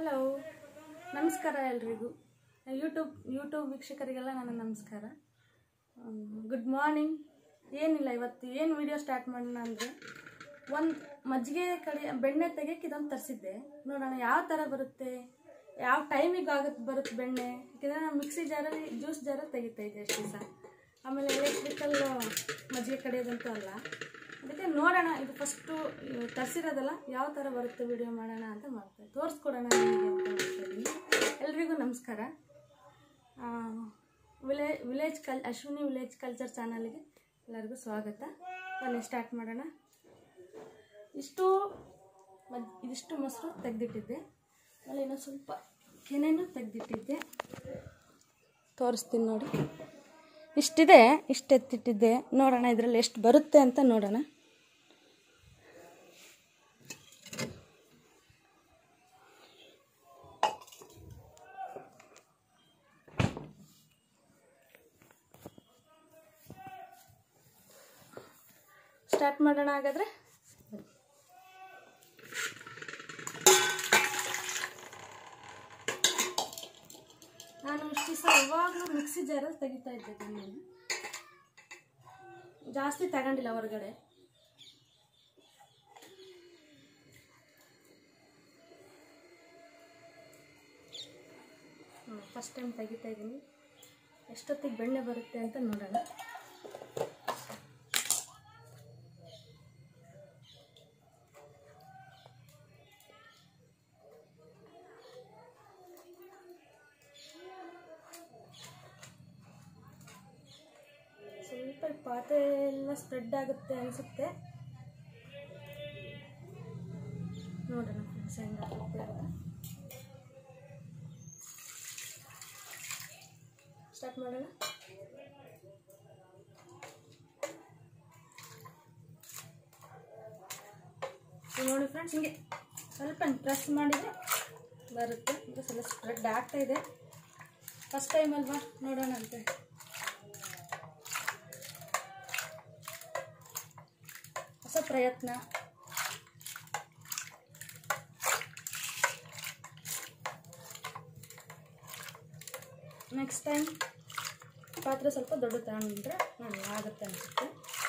hello ನಮಸ್ಕಾರ ಎಲ್ರಿಗೂ YouTube YouTube ವೀಕ್ಷಕರಿಗೆಲ್ಲ ನನ್ನ ನಮಸ್ಕಾರ ಗುಡ್ ಮಾರ್ನಿಂಗ್ ಏನಿಲ್ಲ ಇವತ್ತು ಏನು ವಿಡಿಯೋ ಸ್ಟಾರ್ಟ್ ಮಾಡೋಣ ಅಂದರೆ ಒಂದು ಮಜ್ಜಿಗೆ ಕಡೆ ಬೆಣ್ಣೆ ತೆಗಿಯಕ್ಕೆ ಇದೊಂದು ತರಿಸಿದ್ದೆ ನೋಡೋಣ ಯಾವ ಥರ ಬರುತ್ತೆ ಯಾವ ಟೈಮಿಗೆ ಆಗುತ್ತೆ ಬರುತ್ತೆ ಬೆಣ್ಣೆ ಯಾಕೆಂದರೆ ನಾನು ಮಿಕ್ಸಿ ಜಾರಲ್ಲಿ ಜ್ಯೂಸ್ ಜಾರಲ್ಲಿ ತೆಗಿತಾ ಇದ್ದೆ ಅಷ್ಟು ದಿವಸ ಆಮೇಲೆ ಎಲೆಕ್ಟ್ರಿಕಲ್ ಮಜ್ಜಿಗೆ ಕಡಿಯೋದಂತೂ ಅಲ್ಲ ಅದಕ್ಕೆ ನೋಡೋಣ ಇದು ಫಸ್ಟು ತರಿಸಿರೋದಲ್ಲ ಯಾವ ಥರ ಬರುತ್ತೆ ವಿಡಿಯೋ ಮಾಡೋಣ ಅಂತ ಮಾಡ್ತಾರೆ ತೋರಿಸ್ಕೊಡೋಣ ನಿಮಗೆ ಅಂತ ಮಾಡ್ತಾ ಇದ್ದೀನಿ ಎಲ್ರಿಗೂ ನಮಸ್ಕಾರ ವಿಲೇ ವಿಲೇಜ್ ಕಲ್ ಅಶ್ವಿನಿ ವಿಲೇಜ್ ಕಲ್ಚರ್ ಚಾನಲ್ಗೆ ಎಲ್ಲರಿಗೂ ಸ್ವಾಗತ ಬನ್ನಿ ಸ್ಟಾರ್ಟ್ ಮಾಡೋಣ ಇಷ್ಟು ಮಜ್ ಇದಿಷ್ಟು ಮೊಸರು ತೆಗೆದಿಟ್ಟಿದ್ದೆ ಆಮೇಲೆ ಇನ್ನೂ ಸ್ವಲ್ಪ ಕೆನೆನೂ ತೆಗೆದಿಟ್ಟಿದ್ದೆ ತೋರಿಸ್ತೀನಿ ನೋಡಿ ಇಷ್ಟಿದೆ ಇಷ್ಟು ಎತ್ತಿಟ್ಟಿದ್ದೆ ನೋಡೋಣ ಇದರಲ್ಲಿ ಎಷ್ಟು ಬರುತ್ತೆ ಅಂತ ನೋಡೋಣ ಸ್ಟಾರ್ಟ್ ಮಾಡೋಣ ಹಾಗಾದ್ರೆ ನಾನು ಇಷ್ಟು ದಿವಸ ಯಾವಾಗಲೂ ಮಿಕ್ಸಿ ಜಾರಲ್ಲಿ ತೆಗಿತಾ ಇದ್ದೆ ಬೆಣ್ಣೆನ ಜಾಸ್ತಿ ತಗೊಂಡಿಲ್ಲ ಹೊರಗಡೆ ಫಸ್ಟ್ ಟೈಮ್ ತೆಗಿತಾ ಇದ್ದೀನಿ ಎಷ್ಟೊತ್ತಿಗೆ ಬೆಣ್ಣೆ ಬರುತ್ತೆ ಅಂತ ನೋಡೋಣ ಸ್ವಲ್ಪ ಈ ಪಾತ್ರೆ ಎಲ್ಲ ಸ್ಪ್ರೆಡ್ ಆಗುತ್ತೆ ಅನಿಸುತ್ತೆ ನೋಡೋಣ ಫ್ರೆಂಡ್ಸ್ ಹೆಂಗಾಗುತ್ತೆ ಅಂತ ಸ್ಟಾರ್ಟ್ ಮಾಡೋಣ ಈಗ ನೋಡಿ ಫ್ರೆಂಡ್ಸ್ ಹಿಂಗೆ ಸ್ವಲ್ಪ ಪ್ರೆಸ್ ಮಾಡಿದರೆ ಬರುತ್ತೆ ಇದು ಸ್ವಲ್ಪ ಸ್ಪ್ರೆಡ್ ಆಗ್ತಾ ಇದೆ ಫಸ್ಟ್ ಟೈಮ್ ಅಲ್ವಾ ನೋಡೋಣ ಅಂತೆ ಹೊಸ ಪ್ರಯತ್ನ ನೆಕ್ಸ್ಟ್ ಟೈಮ್ ಪಾತ್ರೆ ಸ್ವಲ್ಪ ದೊಡ್ಡ ತಗೊಂಡ್ರೆ ನೋಡಿ ಆಗುತ್ತೆ ಅನಿಸುತ್ತೆ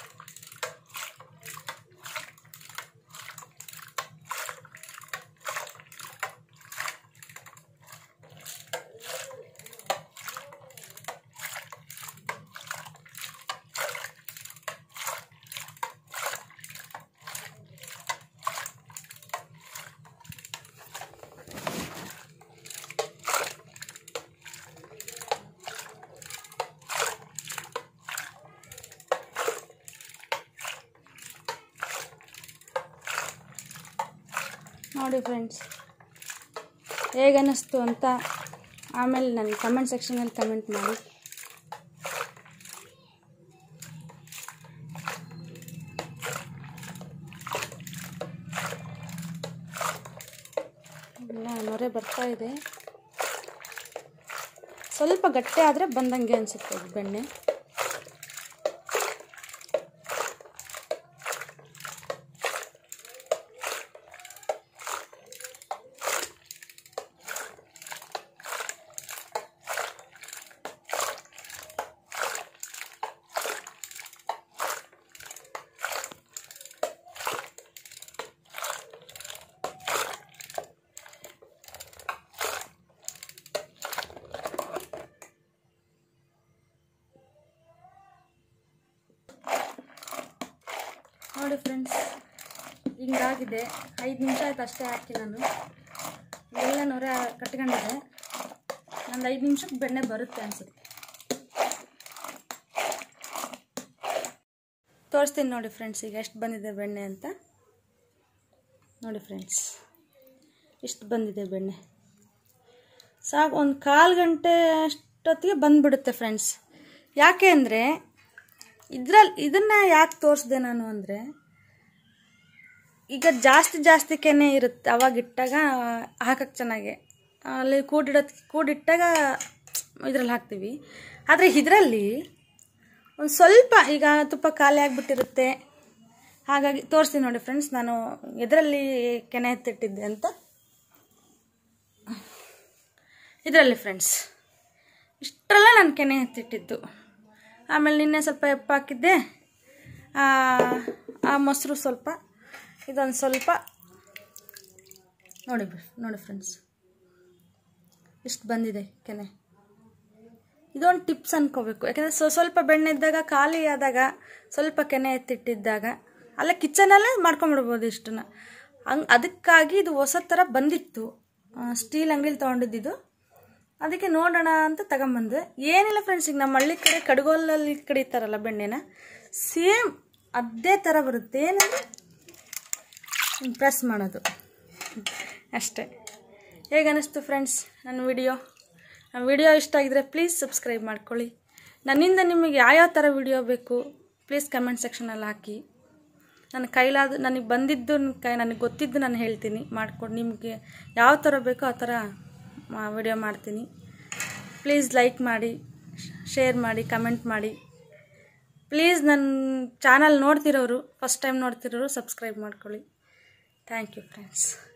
ನೋಡಿ ಫ್ರೆಂಡ್ಸ್ ಹೇಗನ್ನಿಸ್ತು ಅಂತ ಆಮೇಲೆ ನನ್ನ ಕಮೆಂಟ್ ಸೆಕ್ಷನಲ್ಲಿ ಕಮೆಂಟ್ ಮಾಡಿ ಎಲ್ಲ ನೊರೆ ಬರ್ತಾ ಇದೆ ಸ್ವಲ್ಪ ಗಟ್ಟಿ ಆದರೆ ಬಂದಂಗೆ ಅನಿಸುತ್ತೆ ಇದು ಬೆಣ್ಣೆ ನೋಡಿ ಫ್ರೆಂಡ್ಸ್ ಹಿಂಗಾಗಿದೆ ಐದು ನಿಮಿಷ ಆಯ್ತು ಅಷ್ಟೇ ಹಾಕಿ ನಾನು ಎಲ್ಲ ನೊರೆ ಕಟ್ಕೊಂಡಿದೆ ನಂದು ಐದು ನಿಮಿಷಕ್ಕೆ ಬೆಣ್ಣೆ ಬರುತ್ತೆ ಅನ್ಸುತ್ತೆ ತೋರಿಸ್ತೀನಿ ನೋಡಿ ಫ್ರೆಂಡ್ಸ್ ಈಗ ಎಷ್ಟು ಬಂದಿದೆ ಬೆಣ್ಣೆ ಅಂತ ನೋಡಿ ಫ್ರೆಂಡ್ಸ್ ಇಷ್ಟು ಬಂದಿದೆ ಬೆಣ್ಣೆ ಸಾಕು ಒಂದು ಕಾಲು ಗಂಟೆ ಅಷ್ಟೊತ್ತಿಗೆ ಬಂದುಬಿಡುತ್ತೆ ಫ್ರೆಂಡ್ಸ್ ಯಾಕೆ ಅಂದರೆ ಇದ್ರಲ್ಲಿ ಇದನ್ನು ಯಾಕೆ ತೋರಿಸ್ದೆ ನಾನು ಅಂದರೆ ಈಗ ಜಾಸ್ತಿ ಜಾಸ್ತಿ ಕೆನೆ ಇರುತ್ತೆ ಅವಾಗ ಇಟ್ಟಾಗ ಹಾಕಕ್ಕೆ ಚೆನ್ನಾಗಿ ಅಲ್ಲಿ ಕೂಡಿಡೋದು ಕೂಡಿಟ್ಟಾಗ ಇದ್ರಲ್ಲಿ ಹಾಕ್ತೀವಿ ಆದರೆ ಇದರಲ್ಲಿ ಒಂದು ಸ್ವಲ್ಪ ಈಗ ತುಪ್ಪ ಖಾಲಿ ಆಗಿಬಿಟ್ಟಿರುತ್ತೆ ಹಾಗಾಗಿ ತೋರಿಸ್ತೀನಿ ನೋಡಿ ಫ್ರೆಂಡ್ಸ್ ನಾನು ಎದರಲ್ಲಿ ಕೆನೆ ಎತ್ತಿಟ್ಟಿದ್ದೆ ಅಂತ ಇದರಲ್ಲಿ ಫ್ರೆಂಡ್ಸ್ ಇಷ್ಟರಲ್ಲ ನಾನು ಕೆನೆ ಎತ್ತಿಟ್ಟಿದ್ದು ಆಮೇಲೆ ನಿನ್ನೆ ಸ್ವಲ್ಪ ಎಪ್ಪ ಹಾಕಿದ್ದೆ ಆ, ಆ ಮೊಸರು ಸ್ವಲ್ಪ ಇದೊಂದು ಸ್ವಲ್ಪ ನೋಡಿ ಬ- ನೋಡಿ ಫ್ರೆಂಡ್ಸ್ ಇಷ್ಟು ಬಂದಿದೆ ಕೆನೆ ಇದೊಂದು ಟಿಪ್ಸ್ ಅನ್ಕೋಬೇಕು ಯಾಕಂದರೆ ಸ್ವ ಸ್ವಲ್ಪ ಬೆಣ್ಣೆ ಇದ್ದಾಗ ಖಾಲಿ ಆದಾಗ ಸ್ವಲ್ಪ ಕೆನೆ ಎತ್ತಿಟ್ಟಿದ್ದಾಗ ಅಲ್ಲೇ ಕಿಚನಲ್ಲೇ ಮಾಡ್ಕೊಂಬಿಡ್ಬೋದು ಇಷ್ಟನ್ನ ಹಂಗೆ ಅದಕ್ಕಾಗಿ ಇದು ಹೊಸ ಥರ ಬಂದಿತ್ತು ಸ್ಟೀಲ್ ಅಂಗಡಿಲಿ ತೊಗೊಂಡಿದ್ದು ಅದಕ್ಕೆ ನೋಡೋಣ ಅಂತ ತಗೊಂಬಂದೆ ಏನಿಲ್ಲ ಫ್ರೆಂಡ್ಸ್ ಈಗ ನಮ್ಮ ಹಳ್ಳಿ ಕಡೆ ಕಡ್ಗೋಲಲ್ಲಿ ಕಡಿತಾರಲ್ಲ ಬೆಣ್ಣೆನ ಸೇಮ್ ಅದೇ ಥರ ಬರುತ್ತೆ ಏನಂದರೆ ಪ್ರೆಸ್ ಮಾಡೋದು ಅಷ್ಟೇ ಹೇಗೆ ಅನ್ನಿಸ್ತು ಫ್ರೆಂಡ್ಸ್ ನನ್ನ ವಿಡಿಯೋ ನನ್ನ ವಿಡಿಯೋ ಇಷ್ಟ ಆಗಿದ್ರೆ ಪ್ಲೀಸ್ ಸಬ್ಸ್ಕ್ರೈಬ್ ಮಾಡ್ಕೊಳ್ಳಿ ನನ್ನಿಂದ ನಿಮಗೆ ಯಾವ್ಯಾವ ಥರ ವಿಡಿಯೋ ಬೇಕು ಪ್ಲೀಸ್ ಕಮೆಂಟ್ ಸೆಕ್ಷನಲ್ಲಿ ಹಾಕಿ ನನ್ನ ಕೈಲಾದ ನನಗೆ ಬಂದಿದ್ದು ನನ್ ಕೈ ನನಗೆ ಗೊತ್ತಿದ್ದು ನಾನು ಹೇಳ್ತೀನಿ ಮಾಡ್ಕೊಂಡು ನಿಮಗೆ ಯಾವ ಥರ ಬೇಕೋ ಆ ಥರ ವಿಡಿಯೋ ಮಾಡ್ತೀನಿ ಪ್ಲೀಸ್ ಲೈಕ್ ಮಾಡಿ ಶೇರ್ ಮಾಡಿ ಕಮೆಂಟ್ ಮಾಡಿ ಪ್ಲೀಸ್ ನನ್ನ ಚಾನಲ್ ನೋಡ್ತಿರೋರು ಫಸ್ಟ್ ಟೈಮ್ ನೋಡ್ತಿರೋರು ಸಬ್ಸ್ಕ್ರೈಬ್ ಮಾಡ್ಕೊಳ್ಳಿ ಥ್ಯಾಂಕ್ ಯು ಫ್ರೆಂಡ್ಸ್